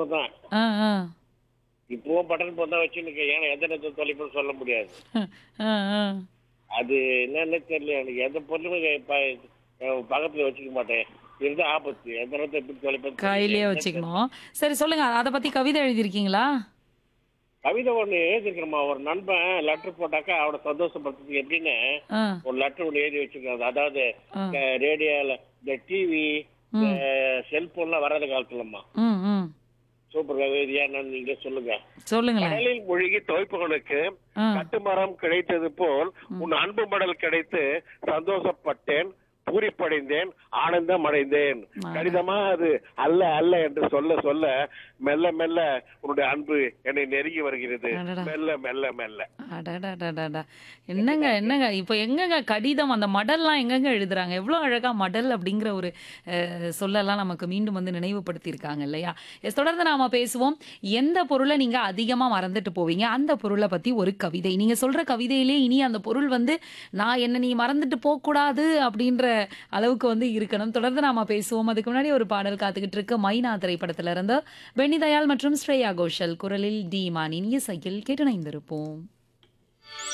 Phone தான் ஆ ஆ இப்பவும் button phone தான் வச்சுன்னு ஏன்னா எந்த நேரத்தில் தொலைப்புன்னு சொல்ல முடியாது ஆ ஆ அது என்னன்னு தெரியல எனக்கு எந்த பொருளுமே ப- பக்கத்துல வச்சுக்க மாட்டேன் இருந்தா ஆபத்து எந்த நேரத்தில் எப்படி தொலைப்பது கையிலேயே வச்சுக்கணும் சரி சொல்லுங்க அதை பத்தி கவிதை எழுதியிருக்கீங்களா கவிதை ஒண்ணு எழுதிருக்கிறோமா ஒரு நண்பன் லெட்டர் போட்டாக்கா அவனை சந்தோஷப்படுத்துறதுக்கு எப்படின்னு ஆ ஒரு லெட்டர் ஒன்று எழுதி வச்சிருக்காங்க அதாவது ஆ. ரேடியோல இந்த டிவி செல்போன்லாம் வராத காலத்துலம்மா ம் ம் சூப்பர் கவிதையா என்னன்னு நீங்க சொல்லுங்க சொல்லுங்களேன் கடலில் மூழ்கி துவைப்பவனுக்கு ஆ கட்டுமரம் கிடைத்தது போல் உன் அன்பு மடல் கிடைத்து சந்தோஷப்பட்டேன் பூரிப்படைந்தேன் ஆனந்தம் அடைந்தேன் கடிதமா அது அல்ல அல்ல என்று சொல்ல சொல்ல மெல்ல மெல்ல உன்னுடைய அன்பு என்னை நெருங்கி வருகிறது அடடா. மெல்ல மெல்ல மெல்ல அடடடடடா. என்னங்க என்னங்க இப்போ எங்கங்க கடிதம் அந்த மடல்லாம் எங்கங்க எழுதுறாங்க எவ்வளோ அழகா மடல் அப்படிங்கிற ஒரு அஹ், சொல்லலாம் நமக்கு மீண்டும் வந்து நினைவுபடுத்தியிருக்காங்க இல்லையா எஸ் தொடர்ந்து நாம பேசுவோம் எந்த பொருளை நீங்க அதிகமா மறந்துட்டு போவீங்க அந்த பொருளை பத்தி ஒரு கவிதை நீங்க சொல்ற கவிதையிலே இனி அந்த பொருள் வந்து நான் என்ன நீ மறந்துட்டு போகக்கூடாது அப்படின்ற அளவுக்கு வந்து இருக்கணும் தொடர்ந்து நாம பேசுவோம் அதுக்கு முன்னாடி ஒரு பாடல் காத்துக்கிட்டு இருக்கு மைனா திரைப்படத்துல இருந்து பென்னி தயாள் மற்றும் ஸ்ரேயா கோஷல் குரலில் டி மானின் இசையில் கேட்டு இணைந்திருப்போம்